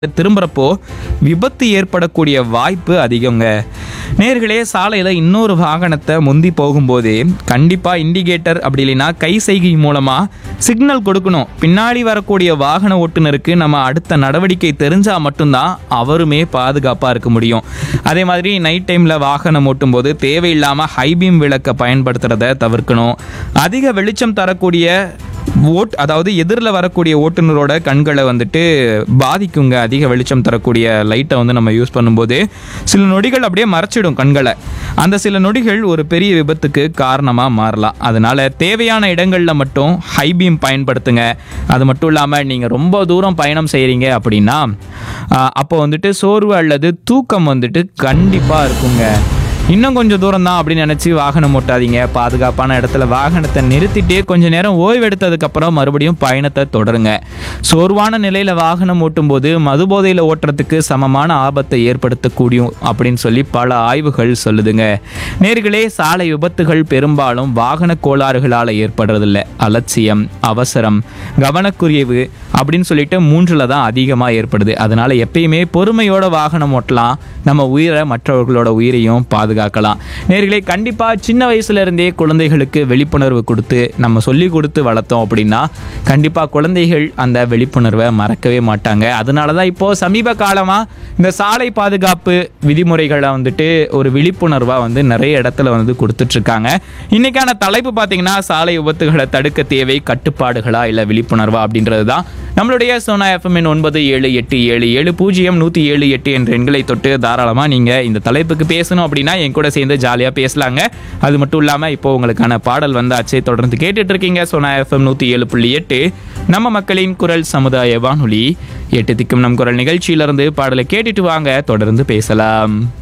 திரும்புறப்போ விபத்து ஏற்படக்கூடிய வாய்ப்பு அதிகங்க நேர்களே சாலையில் இன்னொரு வாகனத்தை முந்தி போகும்போது கண்டிப்பாக இண்டிகேட்டர் அப்படி இல்லைன்னா கை செய்கை மூலமாக சிக்னல் கொடுக்கணும் பின்னாடி வரக்கூடிய வாகன ஓட்டுநருக்கு நம்ம அடுத்த நடவடிக்கை தெரிஞ்சால் மட்டும்தான் அவருமே பாதுகாப்பாக இருக்க முடியும் அதே மாதிரி நைட் டைமில் வாகனம் ஓட்டும்போது தேவையில்லாமல் ஹைபீம் விளக்கை பயன்படுத்துறத தவிர்க்கணும் அதிக வெளிச்சம் தரக்கூடிய ஓட் அதாவது எதிரில் வரக்கூடிய ஓட்டுநரோட கண்களை வந்துட்டு பாதிக்குங்க அதிக வெளிச்சம் தரக்கூடிய லைட்டை வந்து நம்ம யூஸ் பண்ணும்போது சில நொடிகள் அப்படியே மறைச்சிடும் கண்களை அந்த சில நொடிகள் ஒரு பெரிய விபத்துக்கு காரணமாக மாறலாம் அதனால தேவையான இடங்களில் மட்டும் ஹைபீம் பயன்படுத்துங்க அது மட்டும் இல்லாமல் நீங்கள் ரொம்ப தூரம் பயணம் செய்கிறீங்க அப்படின்னா ஆஹ், அப்போ வந்துட்டு சோர்வு அல்லது தூக்கம் வந்துட்டு கண்டிப்பாக இருக்குங்க இன்னும் கொஞ்சம் தூரம் தான் அப்படின்னு நினச்சி வாகனம் ஓட்டாதீங்க பாதுகாப்பான இடத்துல வாகனத்தை நிறுத்திட்டு கொஞ்ச நேரம் ஓய்வெடுத்ததுக்கப்புறம் மறுபடியும் பயணத்தை தொடருங்க சோர்வான நிலையில் வாகனம் ஓட்டும்போது மதுபோதையில் ஓட்டுறதுக்கு சமமான ஆபத்தை ஏற்படுத்தக்கூடியும் அப்படின்னு சொல்லி பல ஆய்வுகள் சொல்லுதுங்க நேர்களே சாலை விபத்துகள் பெரும்பாலும் வாகன கோளாறுகளால் ஏற்படுறதில்ல அலட்சியம் அவசரம் கவனக்குறைவு அப்படின்னு சொல்லிட்டு மூன்றில் தான் அதிகமாக ஏற்படுது அதனால எப்பயுமே பொறுமையோட வாகனம் ஓட்டலாம் நம்ம உயிரை மற்றவர்களோட உயிரையும் பாதுகாக்கலாம் நேர்களே கண்டிப்பாக சின்ன வயசுல இருந்தே குழந்தைகளுக்கு விழிப்புணர்வு கொடுத்து நம்ம சொல்லி கொடுத்து வளர்த்தோம் அப்படின்னா கண்டிப்பாக குழந்தைகள் அந்த விழிப்புணர்வை மறக்கவே மாட்டாங்க அதனால தான் இப்போ சமீப காலமாக இந்த சாலை பாதுகாப்பு விதிமுறைகளை வந்துட்டு ஒரு விழிப்புணர்வாக வந்து நிறைய இடத்துல வந்து கொடுத்துட்ருக்காங்க இன்னைக்கான தலைப்பு பார்த்தீங்கன்னா சாலை விபத்துகளை தடுக்க தேவை கட்டுப்பாடுகளா இல்லை விழிப்புணர்வா அப்படின்றது தான் நம்மளுடைய சோனா எஃப்எம்என் ஒன்பது ஏழு எட்டு ஏழு ஏழு பூஜ்ஜியம் நூற்றி ஏழு எட்டு என்ற எண்களை தொட்டு தாராளமாக நீங்கள் இந்த தலைப்புக்கு பேசணும் அப்படின்னா என் கூட சேர்ந்து ஜாலியாக பேசலாங்க அது மட்டும் இல்லாமல் இப்போ உங்களுக்கான பாடல் வந்தாச்சு தொடர்ந்து கேட்டுட்டு இருக்கீங்க சோனா எஃப்எம் நூற்றி ஏழு புள்ளி எட்டு நம்ம மக்களின் குரல் சமுதாய வானொலி எட்டு திக்கும் நம் குரல் நிகழ்ச்சியிலிருந்து பாடலை கேட்டுட்டு வாங்க தொடர்ந்து பேசலாம்